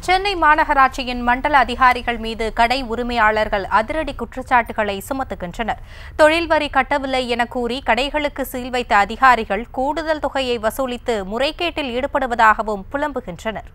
சென்னை மாநகராட்சியின் மண்டல அதிகாரிகள் மீது கடை உரிமையாளர்கள் அதிரடி குற்றச்சாட்டுகளை சுமத்துகின்றனர் தொழில் வரி கட்டவில்லை என கூறி கடைகளுக்கு சீல் வைத்த அதிகாரிகள் கூடுதல் தொகையை வசூலித்து முறைகேட்டில் ஈடுபடுவதாகவும் புலம்புகின்றனர்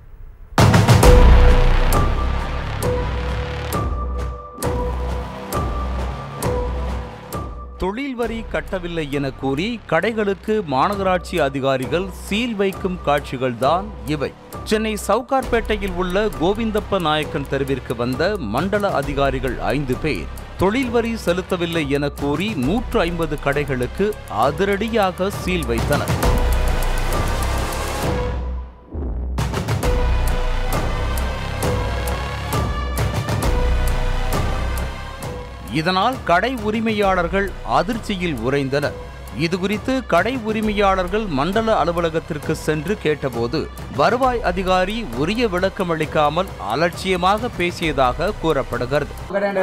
தொழில் வரி கட்டவில்லை என கூறி கடைகளுக்கு மாநகராட்சி அதிகாரிகள் சீல் வைக்கும் காட்சிகள்தான் இவை சென்னை சவுகார்பேட்டையில் உள்ள கோவிந்தப்ப நாயக்கன் தெருவிற்கு வந்த மண்டல அதிகாரிகள் ஐந்து பேர் தொழில் வரி செலுத்தவில்லை என கூறி நூற்று ஐம்பது கடைகளுக்கு அதிரடியாக சீல் வைத்தனர் இதனால் கடை உரிமையாளர்கள் அதிர்ச்சியில் உறைந்தனர் இதுகுறித்து கடை உரிமையாளர்கள் மண்டல அலுவலகத்திற்கு சென்று கேட்டபோது வருவாய் அதிகாரி உரிய விளக்கம் அளிக்காமல் அலட்சியமாக பேசியதாக கூறப்படுகிறது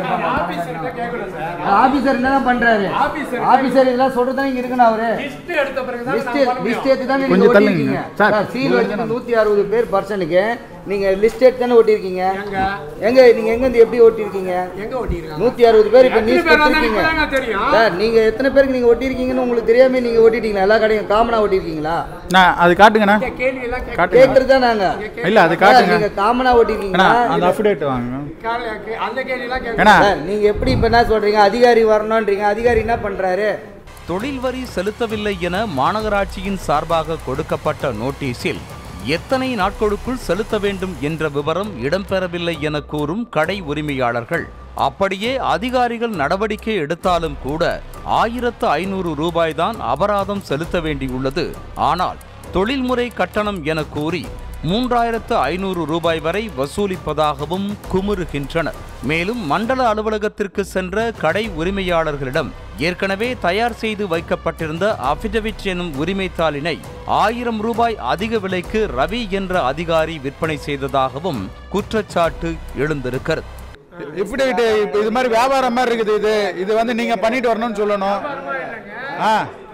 ஆபீசர் என்ன பண்றாரு ஆபீசர் இதெல்லாம் சொல்றதா இங்க இருக்கணும் அவரு லிஸ்ட் எடுத்த பிறகு லிஸ்ட் லிஸ்ட் எடுத்து தானே நீங்க கொஞ்சம் தள்ளுங்க. ஓட்டிருக்கீங்க சார், சார் சீல் வச்சு நூத்தி அறுபது பேர் பர்சனுக்கு நீங்க லிஸ்ட் எடுத்து தானே ஓட்டிருக்கீங்க எங்க எங்க நீங்க எங்க இருந்து எப்படி ஓட்டிருக்கீங்க எங்க ஓட்டிருக்காங்க நூத்தி அறுபது பேர் இப்ப எத்தனை நியூஸ் பேர் வந்தாலும் கொடுத்துருக்கீங்க இப்பதாங்க தெரியும். சார் நீங்க எத்தனை பேருக்கு நீங்க ஓட்டிருக்கீங்கன்னு உங்களுக்கு தெரியாம நீங்க ஓட்டிட்டீங்களா எல்லா கடையும் காமனா ஓட்டிருக்கீங்களா நான் அது காட்டுங்கண்ணா இந்த கேள்வி எல்லாம் கேட்க- காட்டுங்க கேக்குறது தான் நாங்க இல்ல அது சார் காட்டுங்க நீங்க காமனா அண்ணா ஓட்டிருக்கீங்களா அந்த அஃபிடேட் வாங்க கால- கே- அந்த கேள்வி எல்லாம் கேட்க- ஏண்ணா சார் நீங்க எப்படி இப்ப என்ன சொல்றீங்க அதிகாரி வரணும்ன்றீங்க அதிகாரி என்ன பண்றாரு தொழில் வரி செலுத்தவில்லை என மாநகராட்சியின் சார்பாக கொடுக்கப்பட்ட நோட்டீஸில் எத்தனை நாட்களுக்குள் செலுத்த வேண்டும் என்ற விவரம் இடம்பெறவில்லை என கூறும் கடை உரிமையாளர்கள் அப்படியே அதிகாரிகள் நடவடிக்கை எடுத்தாலும் கூட ஆயிரத்து ஐநூறு ரூபாய்தான் அபராதம் செலுத்த வேண்டியுள்ளது ஆனால் தொழில்முறை கட்டணம் என கூறி மூன்றாயிரத்து ஐநூறு ரூபாய் வரை வசூலிப்பதாகவும் குமுறுகின்றனர் மேலும் மண்டல அலுவலகத்திற்கு சென்ற கடை உரிமையாளர்களிடம் ஏற்கனவே தயார் செய்து வைக்கப்பட்டிருந்த அபிடவிட் எனும் உரிமைத்தாளினை ஆயிரம் ரூபாய் அதிக விலைக்கு ரவி என்ற அதிகாரி விற்பனை செய்ததாகவும் குற்றச்சாட்டு எழுந்திருக்கிறது இஃபிடேட் இப்போ இது மாதிரி வியாபாரம் மாதிரி இருக்குது இது இது வந்து நீங்க பண்ணிட்டு வரணும்னு சொல்லணும் ஆ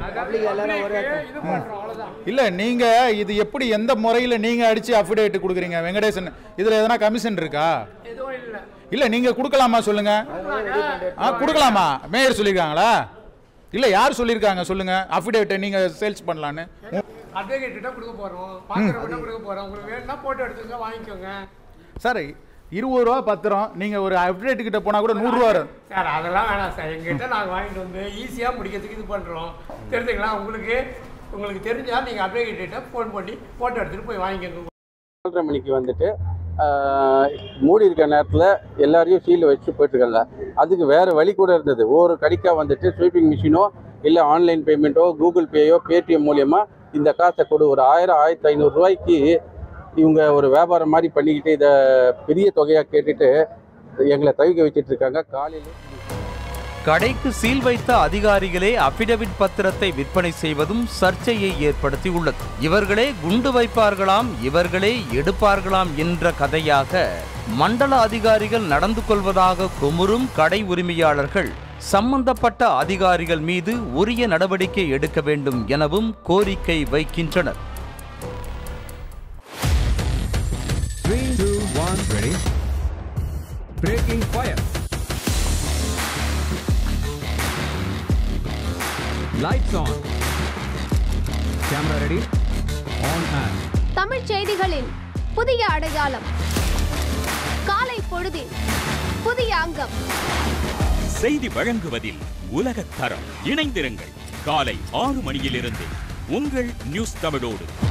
இல்ல நீங்க இது எப்படி எந்த முறையில நீங்க அடிச்சு அஃபிடேட் கொடுக்குறீங்க வெங்கடேசன் இதுல எதனா கமிஷன் இருக்கா எதுவும் இல்ல. இல்ல நீங்க கொடுக்கலாமா சொல்லுங்க ஆ கொடுக்கலாமா மேயர் சொல்லியிருக்காங்களா இல்ல யார் சொல்லியிருக்காங்க சொல்லுங்க அஃபிடேவிட்டை நீங்க சேல்ஸ் பண்ணலான்னு advocate கிட்ட கொடுக்க போறோம் பாக்குறவங்க கொடுக்க போறோம் உங்களுக்கு வேணும்னா போட்டோ எடுத்துங்க வாங்கிக்கோங்க சார் இருபது ரூபா பத்திரம் நீங்க ஒரு அப்டேட் கிட்ட போனா கூட நூறு ரூபா வரும். சார் அதெல்லாம் வேணாம் சார் எங்ககிட்ட நாங்கள் வாங்கிட்டு வந்து ஈஸியாக முடிக்கிறதுக்கு இது பண்ணுறோம் தெரிஞ்சுங்களா உங்களுக்கு உங்களுக்கு தெரிஞ்சா நீங்கள் அட்வொகேட் கிட்ட ஃபோன் பண்ணி ஃபோட்டோ எடுத்துகிட்டு போய் வாங்கிக்கோங்க நாலரை மணிக்கு வந்துட்டு ஆஹ், மூடி இருக்க நேரத்தில் எல்லாரையும் சீல் வச்சு போயிட்டுருக்கல அதுக்கு வேறு வழி கூட இருந்தது ஒவ்வொரு கடிக்கா வந்துட்டு ஸ்வீப்பிங் மிஷினோ இல்லை ஆன்லைன் பேமெண்ட்டோ கூகுள் பேயோ பேடிஎம் மூலியமா இந்த காசை கொடு ஒரு ஆயிரம் ஆயிரத்தி ஐநூறு ரூபாய்க்கு இவங்க ஒரு வியாபாரம் மாதிரி பண்ணிக்கிட்டு இதை பெரிய தொகையாக கேட்டுட்டு எங்களை தவிக்க வச்சிட்டு இருக்காங்க காலையில் கடைக்கு சீல் வைத்த அதிகாரிகளே அபிடவிட் பத்திரத்தை விற்பனை செய்வதும் சர்ச்சையை ஏற்படுத்தியுள்ளது இவர்களே குண்டு வைப்பார்களாம் இவர்களே எடுப்பார்களாம் என்ற கதையாக மண்டல அதிகாரிகள் நடந்து கொள்வதாக குமுறும் கடை உரிமையாளர்கள் சம்பந்தப்பட்ட அதிகாரிகள் மீது உரிய நடவடிக்கை எடுக்க வேண்டும் எனவும் கோரிக்கை வைக்கின்றனர் Three, two, one, ready. Breaking fire. Lights on. Camera ready. On and. தமிழ்ச் செய்திகளின் புதிய அடையாளம் காலை பொழுதில் புதிய அங்கம் செய்தி வழங்குவதில் உலகத் தரம் இணைந்திருங்கள் காலை ஆறு மணியிலிருந்து உங்கள் நியூஸ் தமிழோடு